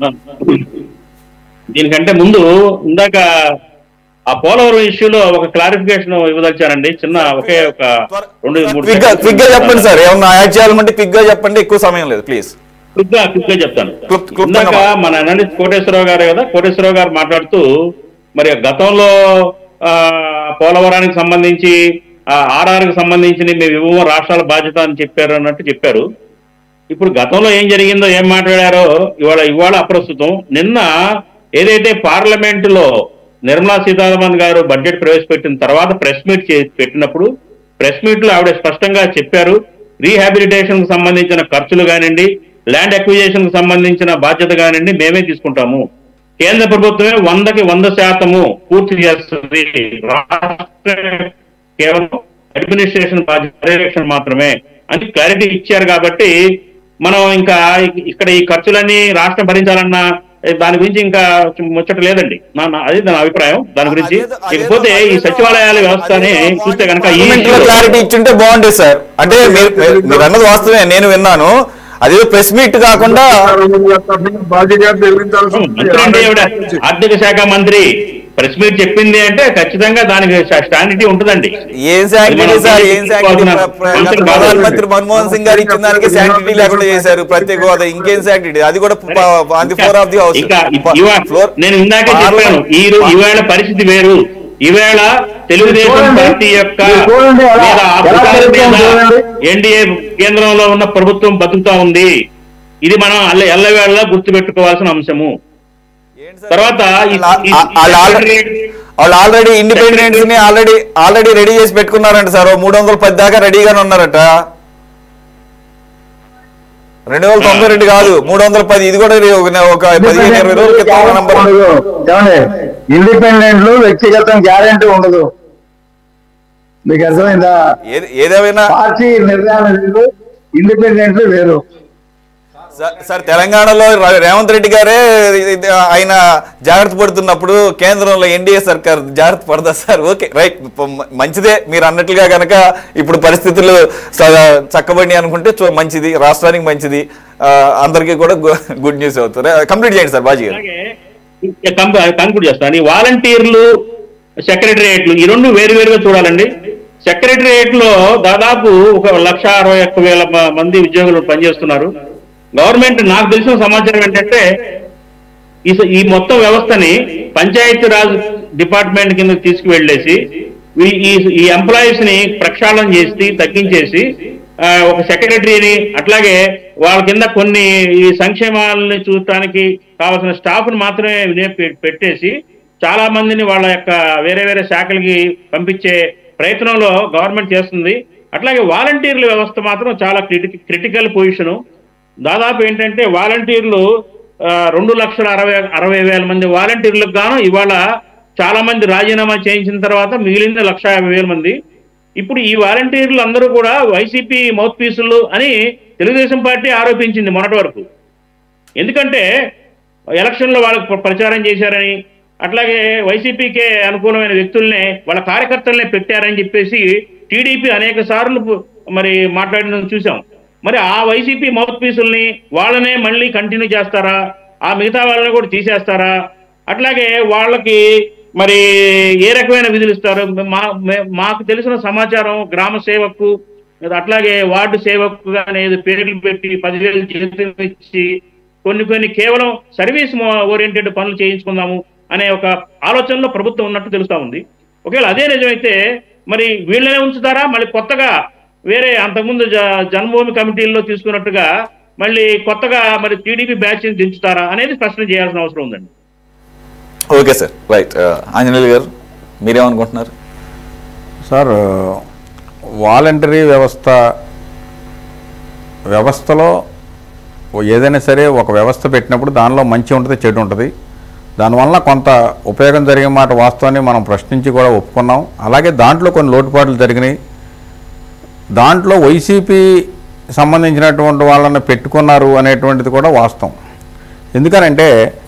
దీనికంటే ముందు ఇందాక ఆ పోలవరం ఇష్యూలో ఒక క్లారిఫికేషన్ ఇవ్వదలిచానండి చిన్న ఒకే ఒక రెండు మూడు క్విక్ గా క్విక్ గా చెప్పండి సార్ ఏమన్నా యాడ్ చేయాలంటే క్విక్ గా చెప్పండి ఎక్కువ సమయం లేదు ప్లీజ్ క్లుప్గా క్లుప్గా చెప్తాను క్లుప్- క్లుప్తంగా ఇందాక మా- మన అనలిస్ట్ కోటేశ్వరరావు గారు కదా కోటేశ్వరరావు గారు మాట్లాడుతూ మరి గతంలో ఆ, పోలవరానికి సంబంధించి ఆర్ఆర్ కి సంబంధించి మేము ఇవ్వము రాష్ట్రాల బాధ్యత అని చెప్పారు అన్నట్టు చెప్పారు ఇప్పుడు గతంలో ఏం జరిగిందో ఏం మాట్లాడారో ఇవాళ ఇవాళ అప్రస్తుతం నిన్న ఏదైతే పార్లమెంట్ లో నిర్మలా సీతారామన్ గారు బడ్జెట్ ప్రవేశపెట్టిన తర్వాత ప్రెస్ మీట్ పెట్టినప్పుడు ప్రెస్ మీట్ లో ఆవిడ స్పష్టంగా చెప్పారు రీహాబిలిటేషన్ కు సంబంధించిన ఖర్చులు కానివ్వండి ల్యాండ్ అక్విజేషన్ కు సంబంధించిన బాధ్యత కానివ్వండి మేమే తీసుకుంటాము కేంద్ర ప్రభుత్వమే వందకి వంద శాతము పూర్తి చేస్తుంది రాష్ట్ర కేవలం అడ్మినిస్ట్రేషన్ బాధ్యత పర్యవేక్షణ మాత్రమే అని క్లారిటీ ఇచ్చారు కాబట్టి మనం ఇంకా ఇక్కడ ఈ ఖర్చులన్నీ రాష్ట్రం భరించాలన్న ఏ, దాని గురించి ఇంకా ముచ్చట లేదండి నా నా- అది నా అభిప్రాయం దాని గురించి అదేదో- అదేదో- ఇకపోతే ఈ అదేదో- సచివాలయాల వ్యవస్థని అదేదో చూస్తే కనుక ఈ పార్లమెంట్ లో క్లారిటీ ఇచ్చుంటే బాగుండేది సార్ అంటే మీరు- మీరు- మీరు అన్నది వాస్తవమే నేను విన్నాను అదేదో ప్రెస్ మీట్ కాకుండా బాజీ గారు చెల్లించాల్సి మంత్రి అంటే ఈవిడ ఆర్థిక శాఖ మంత్రి ప్రెస్ మీట్ చెప్పింది అంటే ఖచ్చితంగా దానికి స్టాండిటీ ఉంటుందండి ఏం శాంక్టిటీ సార్ ఏం శాంక్టిటీ మంత్రి ప్రధానమంత్రి మన్మోహన్ సింగ్ గారు ఇచ్చిన దానికి శాంక్టిటీ లేకుండా చేశారు ప్రత్యేక హోదా ఇంకేం శాంక్టిటీ అది కూడా on the floor of the house ఇంకా ఇవా- ఫ్లోర్ నేను ఇందాకే చెప్పాను ఈ రో- ఈవేళ పరిస్థితి వేరు ఈవేళ తెలుగుదేశం చూడండి. పార్టీ యొక్క మీరు చూడండి ఎలా- మీద ఆ ఎలా పుకారు జరుగుతుందో మీద చూడండి. ఎన్డీఏ కేంద్రంలో ఉన్న ప్రభుత్వం బతుకుతా ఉంది ఇది మనం అల్ల ఎల్లవేళ గుర్తుపెట్టుకోవాల్సిన అంశము తర్వాత ఈ- ఈ- ఈ- వాళ్ళు ఆల్రెడీ ఇండిపెండెన్స్ ని ఆల్రెడీ ఆల్రెడీ రెడీ చేసి పెట్టుకున్నారంట సార్ మూడు వందల పది దాకా రెడీగానే ఉన్నారట రెండు వందల తొంభై రెండు కాదు మూడు వందల పది ఇది కూడా ఒక- ఒక పదిహేను ఇరవై రోజుల క్రితం నంబర్ ఇండిపెండెంట్ లో వ్యక్తిగతం గ్యారెంటీ ఉండదు మీకు అర్థమైందా ఏది- ఏదేమైనా పార్టీ నిర్ణయాలు వేరు ఇండిపెండెంట్ వేరు సార్- సార్ తెలంగాణలో ర- రేవంత్ రెడ్డి గారే ఇది ఆయన జాగ్రత్త పడుతున్నప్పుడు కేంద్రంలో ఎన్డీఏ సర్కార్ జాగ్రత్త పడదా సార్ ఓకే రైట్ ప- మంచిదే మీరు అన్నట్లుగా గనక ఇప్పుడు పరిస్థితులు స- చక్కబడి అనుకుంటే చూ- మంచిది రాష్ట్రానికి మంచిది ఆ, అందరికీ కూడా గుడ్ న్యూస్ అవుతుంది కంప్లీట్ చేయండి సార్ బాజీ గారు అలాగే కంక్లూడ్ చేస్తాను ఈ వాలంటీర్లు సెక్రటరియట్లు ఈ రెండు వేరు వేరుగా చూడాలండి సెక్రటరియట్ లో దాదాపు ఒక లక్ష అరవై ఒక్క వేల మ- మంది ఉద్యోగులు పనిచేస్తున్నారు గవర్నమెంట్ నాకు తెలిసిన సమాచారం ఏంటంటే ఈ స- ఈ మొత్తం వ్యవస్థని పంచాయతీ రాజ్ డిపార్ట్మెంట్ కింద తీసుకువెళ్ళేసి ఈ- ఈ ఈ ఎంప్లాయీస్ ని ప్రక్షాళన చేసి తగ్గించేసి ఆ, ఒక సెక్రటరీని అట్లాగే వాళ్ళ కింద కొన్ని ఈ సంక్షేమాలని చూడటానికి కావాల్సిన స్టాఫ్ ని మాత్రమే వినియోగ పె- పెట్టేసి చాలా మందిని వాళ్ళ యొక్క వేరే వేరే శాఖలకి పంపించే ప్రయత్నంలో గవర్నమెంట్ చేస్తుంది అట్లాగే వాలంటీర్ల వ్యవస్థ మాత్రం చాలా క్రిటి క్రిటికల్ పొజిషను దాదాపు ఏంటంటే వాలంటీర్లు ఆ, రెండు లక్షల అరవై అరవై వేల మంది వాలంటీర్లకు గాను ఇవాళ చాలా మంది రాజీనామా చేయించిన తర్వాత మిగిలిన లక్ష యాభై వేల మంది ఇప్పుడు ఈ వాలంటీర్లు అందరూ కూడా వైసీపీ మౌత్ పీసులు అని తెలుగుదేశం పార్టీ ఆరోపించింది మొన్నటి వరకు ఎందుకంటే ఎలక్షన్లో వాళ్ళకు ప్ర- ప్రచారం చేశారని అట్లాగే వైసీపీకే అనుకూలమైన వ్యక్తుల్నే వాళ్ళ కార్యకర్తలనే పెట్టారని చెప్పేసి టీడీపీ అనేక సార్లు పు- మరి మాట్లాడిన చూసాం మరి ఆ వైసీపీ మౌత్ పీసుల్ని వాళ్ళనే మళ్ళీ కంటిన్యూ చేస్తారా ఆ మిగతా వాళ్ళని కూడా తీసేస్తారా అట్లాగే వాళ్ళకి మరి ఏ రకమైన విధులు ఇస్తారు మా మే- మాకు తెలిసిన సమాచారం గ్రామ సేవకు అట్లాగే వార్డు సేవకు అనేది పేర్లు పెట్టి పదివేలు జీతం ఇచ్చి కొన్ని కొన్ని కేవలం సర్వీస్ ఓరియంటెడ్ పనులు చేయించుకుందాము అనే ఒక ఆలోచనలో ప్రభుత్వం ఉన్నట్టు తెలుస్తా ఉంది ఒకవేళ అదే నిజమైతే మరి వీళ్ళనే ఉంచుతారా మళ్ళీ కొత్తగా వేరే అంతకుముందు జ- జన్మభూమి కమిటీల్లో తీసుకున్నట్టుగా మళ్ళీ కొత్తగా మరి టీడీపీ బ్యాచ్ దించుతారా అనేది ప్రశ్న చేయాల్సిన అవసరం ఉందండి ఓకే సార్ రైట్ ఆంజనేయులు గారు మీరేమనుకుంటున్నారు సార్ వాలంటరీ వ్యవస్థ వ్యవస్థలో ఏదైనా సరే ఒక వ్యవస్థ పెట్టినప్పుడు దానిలో మంచి ఉంటుంది చెడు ఉంటుంది దానివల్ల కొంత ఉపయోగం జరిగే మాట వాస్తవాన్ని మనం ప్రశ్నించి కూడా ఒప్పుకున్నాం అలాగే దాంట్లో కొన్ని లోటుపాట్లు జరిగినాయి దాంట్లో వైసీపీ సంబంధించినటువంటి వాళ్ళని పెట్టుకున్నారు అనేటువంటిది కూడా వాస్తవం ఎందుకనంటే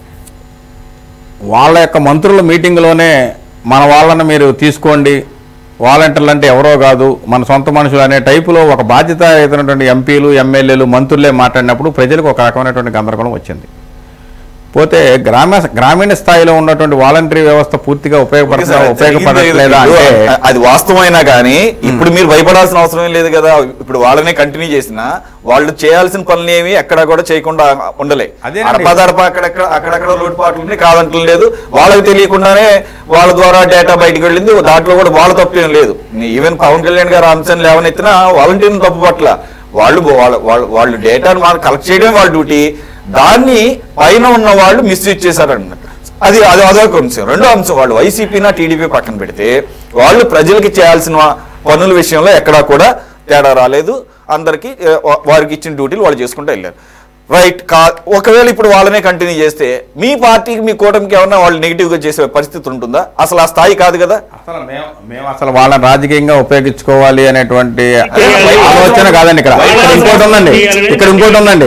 వాళ్ళ యొక్క మంత్రుల మీటింగ్లోనే మన వాళ్ళని మీరు తీసుకోండి వాలంటీర్లు అంటే ఎవరో కాదు మన సొంత మనుషులు అనే టైపులో ఒక బాధ్యత ఎదురైనటువంటి ఎంపీలు ఎమ్మెల్యేలు మంత్రులే మాట్లాడినప్పుడు ప్రజలకు ఒక రకమైనటువంటి గందరగోళం వచ్చింది పోతే గ్రామ గ్రామీణ స్థాయిలో ఉన్నటువంటి వాలంటరీ వ్యవస్థ పూర్తిగా ఓకే ఉపయోగపడుతుందా సార్, ఉపయోగపడట్లేదా ఇప్పుడు అంటే అది వాస్తవమైనా కానీ ఇప్పుడు మీరు భయపడాల్సిన అవసరం లేదు కదా ఇప్పుడు వాళ్ళనే కంటిన్యూ చేసినా వాళ్ళు చేయాల్సిన పనులు ఏమి ఎక్కడ కూడా చేయకుండా ఉండలే అదేనండి. అడపాదడప అక్కడక్కడ అక్కడక్కడ లోటుపాట్లు కాదంటలేదు వాళ్ళకి తెలియకుండానే వాళ్ళ ద్వారా డేటా బయటకు వెళ్ళింది దాంట్లో కూడా వాళ్ళ తప్పు ఏం లేదు ఈవెన్ పవన్ కళ్యాణ్ గారు అంశాన్ని లేవనెత్తిన వాలంటీర్ని తప్పు పట్ల వాళ్ళు వాళ్ళ వాళ్ళ- వాళ్ళు డేటాను మనం కలెక్ట్ చేయడమే వాళ్ళ డ్యూటీ దాన్ని పైన ఉన్న వాళ్ళు మిస్యూజ్ చేశారన్నమాట అది అది అదొక అంశం రెండో అంశం వాళ్ళు వైసీపీనా టీడీపీ పక్కన పెడితే వాళ్ళు ప్రజలకి చేయాల్సిన పనుల విషయంలో ఎక్కడా కూడా తేడా రాలేదు అందరికీ ఏ, వా- వారికి ఇచ్చిన డ్యూటీలు వాళ్ళు చేసుకుంటూ వెళ్ళారు రైట్ కా ఒకవేళ ఇప్పుడు వాళ్ళనే కంటిన్యూ చేస్తే మీ పార్టీకి మీ కూటమికి ఏమన్నా వాళ్ళు నెగిటివ్ గా చేసే పరిస్థితి ఉంటుందా అసలు ఆ స్థాయి కాదు కదా అసలు మేము మేము అసలు వాళ్ళని రాజకీయంగా ఉపయోగించుకోవాలి అనేటువంటి ఇక్కడ ఆలోచన కాదండి ఇక్కడ ఇక్కడ ఇంకోటి ఉందండి ఇక్కడ ఇంకోటి ఉందండి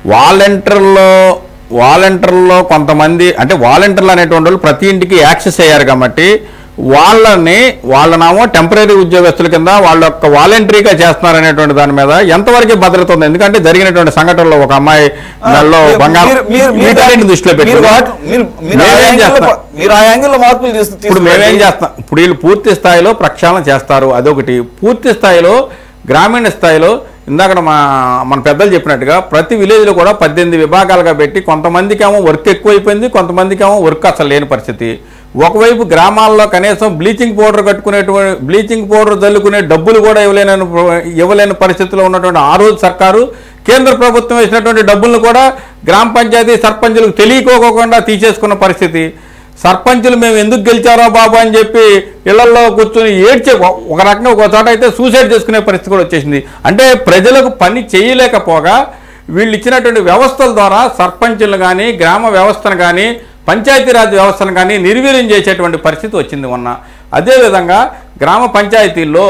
వాలంటీర్లో వాలంటీర్లో కొంతమంది అంటే వాలంటీర్లు అనేటువంటి వాళ్ళు ప్రతి ఇంటికి యాక్సెస్ అయ్యారు కాబట్టి వాళ్ళని వాళ్ళనేమో టెంపరీ ఉద్యోగస్తుల కింద వాళ్ళ యొక్క వాలంటరీగా చేస్తున్నారు అనేటువంటి దాని మీద ఎంతవరకు భద్రత ఉంది ఎందుకంటే జరిగినటువంటి సంఘటనలో ఒక అమ్మాయి నెలలో మీరు- బంగారం మీరు- మీరు- మీరు వీటన్నిటిని దృష్టిలో మీరు పెట్టుకుని వాటి- మీరు- మీరు ఆ మేమేం యాంగిల్లో చేస్తాం? ప- మీరు ఆ యాంగిల్లో మార్పులు చేస్తూ ఇప్పుడు మేమేం చేస్తాం ఇప్పుడు వీళ్ళు పూర్తి స్థాయిలో ప్రక్షాళన చేస్తారు అదొకటి పూర్తి స్థాయిలో గ్రామీణ స్థాయిలో ఇందాక మా మన పెద్దలు చెప్పినట్టుగా ప్రతి విలేజ్లో కూడా పద్దెనిమిది విభాగాలుగా పెట్టి కొంతమందికి ఏమో వర్క్ ఎక్కువైపోయింది కొంతమందికి ఏమో వర్క్ అసలు లేని పరిస్థితి ఒకవైపు గ్రామాల్లో కనీసం బ్లీచింగ్ పౌడర్ కట్టుకునేటువంటి బ్లీచింగ్ పౌడర్ జల్లుకునే డబ్బులు కూడా ఇవ్వలేని ఇవ్వలేని పరిస్థితిలో ఉన్నటువంటి ఆ రోజు సర్కారు కేంద్ర ప్రభుత్వం వేసినటువంటి డబ్బులను కూడా గ్రామ పంచాయతీ సర్పంచులకు తెలియకోకుండా తీసేసుకున్న పరిస్థితి సర్పంచులు మేము ఎందుకు గెలిచారో బాబు అని చెప్పి ఇళ్లలో కూర్చొని ఏడ్చే ఒక రకంగా ఒక చోట అయితే సూసైడ్ చేసుకునే పరిస్థితి కూడా వచ్చేసింది అంటే ప్రజలకు పని చేయలేకపోగా వీళ్ళు ఇచ్చినటువంటి వ్యవస్థల ద్వారా సర్పంచులు కానీ గ్రామ వ్యవస్థను కానీ పంచాయతీరాజ్ వ్యవస్థను కానీ నిర్వీర్యం చేసేటువంటి పరిస్థితి వచ్చింది మొన్న అదేవిధంగా గ్రామ పంచాయతీల్లో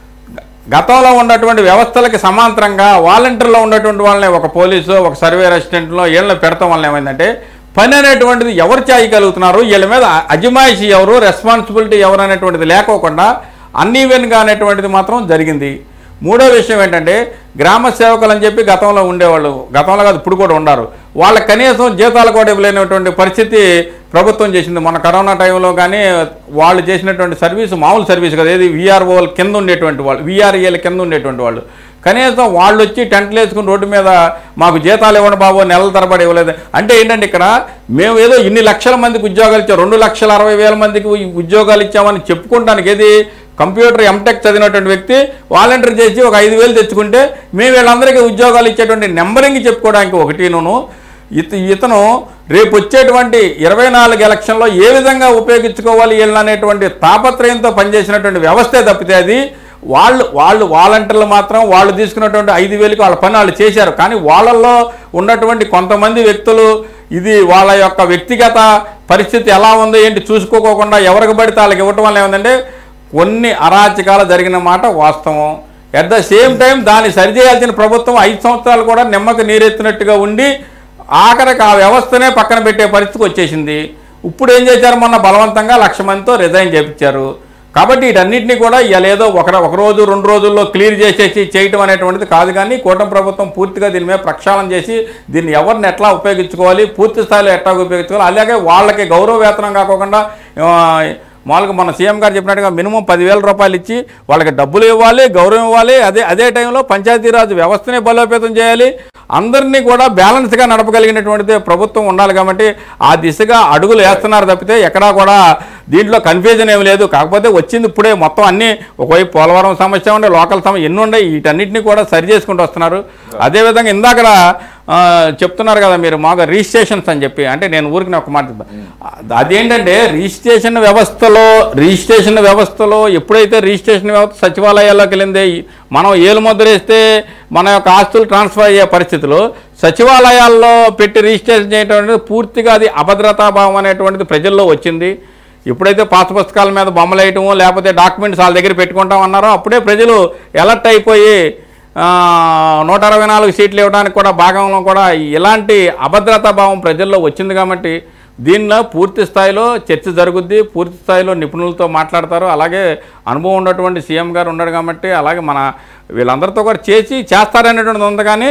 గతంలో ఉన్నటువంటి వ్యవస్థలకి సమాంతరంగా వాలంటీర్లో ఉన్నటువంటి వాళ్ళని ఒక పోలీసు ఒక సర్వే అసిస్టెంట్లో వీళ్ళని పెడతాం వల్ల ఏమైందంటే పని అనేటువంటిది ఎవరు చేయగలుగుతున్నారు వీళ్ళ మీద అజమాయిషి ఎవరు రెస్పాన్సిబిలిటీ ఎవరు అనేటువంటిది లేకోకుండా అన్ఈవెన్గా అనేటువంటిది మాత్రం జరిగింది మూడో విషయం ఏంటంటే గ్రామ సేవకులు అని చెప్పి గతంలో ఉండేవాళ్ళు గతంలో కాదు ఇప్పుడు కూడా ఉన్నారు వాళ్ళకి కనీసం జీతాలు కూడా ఇవ్వలేనటువంటి పరిస్థితి ప్రభుత్వం చేసింది మన కరోనా టైంలో కానీ వాళ్ళు చేసినటువంటి సర్వీస్ మామూలు సర్వీస్ కదా ఏది విఆర్ఓల కింద ఉండేటువంటి వాళ్ళు విఆర్ఏల కింద ఉండేటువంటి వాళ్ళు కనీసం వాళ్ళు వచ్చి టెంట్లు వేసుకుని రోడ్డు మీద మాకు జీతాలు ఇవ్వండి బాబు నెలల తరబడి ఇవ్వలేదు అంటే ఏంటంటే ఇక్కడ మేము ఏదో ఇన్ని లక్షల మందికి ఉద్యోగాలు ఇచ్చాం రెండు లక్షల అరవై వేల మందికి ఉద్యోగాలు ఇచ్చామని చెప్పుకోవడానికి ఏది కంప్యూటర్ ఎంటెక్ చదివినటువంటి వ్యక్తి వాలంటీర్ చేసి ఒక ఐదు వేలు తెచ్చుకుంటే మేము వీళ్ళందరికీ ఉద్యోగాలు ఇచ్చేటువంటి నెంబరింగ్ చెప్పుకోవడానికి ఒకటిను ఇత ఇతను రేపు వచ్చేటువంటి ఇరవై నాలుగు ఎలక్షన్లో ఏ విధంగా ఉపయోగించుకోవాలి వీళ్ళని అనేటువంటి తాపత్రయంతో పనిచేసినటువంటి వ్యవస్థే తప్పితే అది వాళ్ళు వాళ్ళు వాలంటీర్లు మాత్రం వాళ్ళు తీసుకున్నటువంటి ఐదు వేలకు వాళ్ళ పని వాళ్ళు చేశారు కానీ వాళ్ళల్లో ఉన్నటువంటి కొంతమంది వ్యక్తులు ఇది వాళ్ళ యొక్క వ్యక్తిగత పరిస్థితి ఎలా ఉందో ఏంటి చూసుకోకుండా ఎవరికి పడితే వాళ్ళకి ఇవ్వటం వల్ల ఏమందంటే కొన్ని అరాచకాలు జరిగిన మాట వాస్తవం అట్ ద సేమ్ టైం దాన్ని సరిచేయాల్సిన ప్రభుత్వం ఐదు సంవత్సరాలు కూడా నిమ్మకి నీరెత్తినట్టుగా ఉండి ఆఖరికి ఆ వ్యవస్థనే పక్కన పెట్టే పరిస్థితికి వచ్చేసింది ఇప్పుడు ఏం చేశారు మొన్న బలవంతంగా లక్ష మందితో రిజైన్ చేయించారు కాబట్టి వీటన్నిటిని కూడా ఇవాళ ఏదో ఒక ఒక రోజు రెండు రోజుల్లో క్లియర్ చేసేసి చేయటం అనేటువంటిది కాదు కానీ కూటమి ప్రభుత్వం పూర్తిగా దీని మీద ప్రక్షాళన చేసి దీన్ని ఎవరిని ఎట్లా ఉపయోగించుకోవాలి పూర్తి స్థాయిలో ఎట్లా ఉపయోగించుకోవాలి అలాగే వాళ్ళకి గౌరవ వేతనం కాకుండా ఆ, మామూలుగా మన సీఎం గారు చెప్పినట్టుగా మినిమం పదివేల రూపాయలు ఇచ్చి వాళ్ళకి డబ్బులు ఇవ్వాలి గౌరవం ఇవ్వాలి అదే అదే టైంలో పంచాయతీరాజ్ వ్యవస్థని బలోపేతం చేయాలి అందరినీ కూడా బ్యాలెన్స్గా నడపగలిగినటువంటిది ప్రభుత్వం ఉండాలి కాబట్టి ఆ దిశగా అడుగులు వేస్తున్నారు తప్పితే ఎక్కడా కూడా దీంట్లో కన్ఫ్యూజన్ ఏమి లేదు కాకపోతే వచ్చింది ఇప్పుడే మొత్తం అన్నీ ఒకవైపు పోలవరం సమస్య ఉండే లోకల్ సమస్య ఎన్ని ఉన్నాయి వీటన్నిటిని కూడా సరి చేసుకుంటూ వస్తున్నారు అదేవిధంగా ఇందాక ఆ, చెప్తున్నారు కదా మీరు మాగా రిజిస్ట్రేషన్స్ అని చెప్పి అంటే నేను ఊరికి ఒక మాట చెప్తా. అదేంటంటే రిజిస్ట్రేషన్ వ్యవస్థలో రిజిస్ట్రేషన్ వ్యవస్థలో ఎప్పుడైతే రిజిస్ట్రేషన్ వ్యవస్థ సచివాలయాల్లోకి వెళ్ళిందే మనం ఏలు ముద్ర వేస్తే మన యొక్క ఆస్తులు ట్రాన్స్ఫర్ అయ్యే పరిస్థితిలో సచివాలయాల్లో పెట్టి రిజిస్ట్రేషన్ చేయడం అనేది పూర్తిగా అది అభద్రతాభావం అనేటువంటిది ప్రజల్లో వచ్చింది ఎప్పుడైతే పాత పుస్తకాల మీద బొమ్మలు వేయటమో లేకపోతే డాక్యుమెంట్స్ వాళ్ళ దగ్గర పెట్టుకుంటాం అన్నారో అప్పుడే ప్రజలు ఎలర్ట్ అయిపోయి ఆ, నూట అరవై నాలుగు సీట్లు ఇవ్వడానికి కూడా భాగంలో కూడా ఇలాంటి అభద్రతా భావం ప్రజల్లో వచ్చింది కాబట్టి దీనిలో పూర్తి స్థాయిలో చర్చ జరుగుద్ది పూర్తి స్థాయిలో నిపుణులతో మాట్లాడతారు అలాగే అనుభవం ఉన్నటువంటి సీఎం గారు ఉన్నారు కాబట్టి అలాగే మన వీళ్ళందరితో కూడా చేసి చేస్తారనేటువంటిది ఉంది కానీ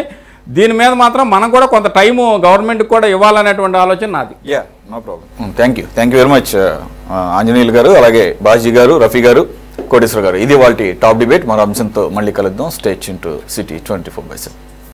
దీని మీద మాత్రం మనం కూడా కొంత టైము గవర్నమెంట్కి కూడా ఇవ్వాలనేటువంటి ఆలోచన నాది yeah no problem thank you thank you very much Anjaneyulu గారు అలాగే బాజీ గారు రఫీ గారు కోటేశ్వర గారు ఇది వాళ్ళ టాప్ డిబేట్ మరో అంశంతో మళ్ళీ కలుద్దాం state into city twenty four by seven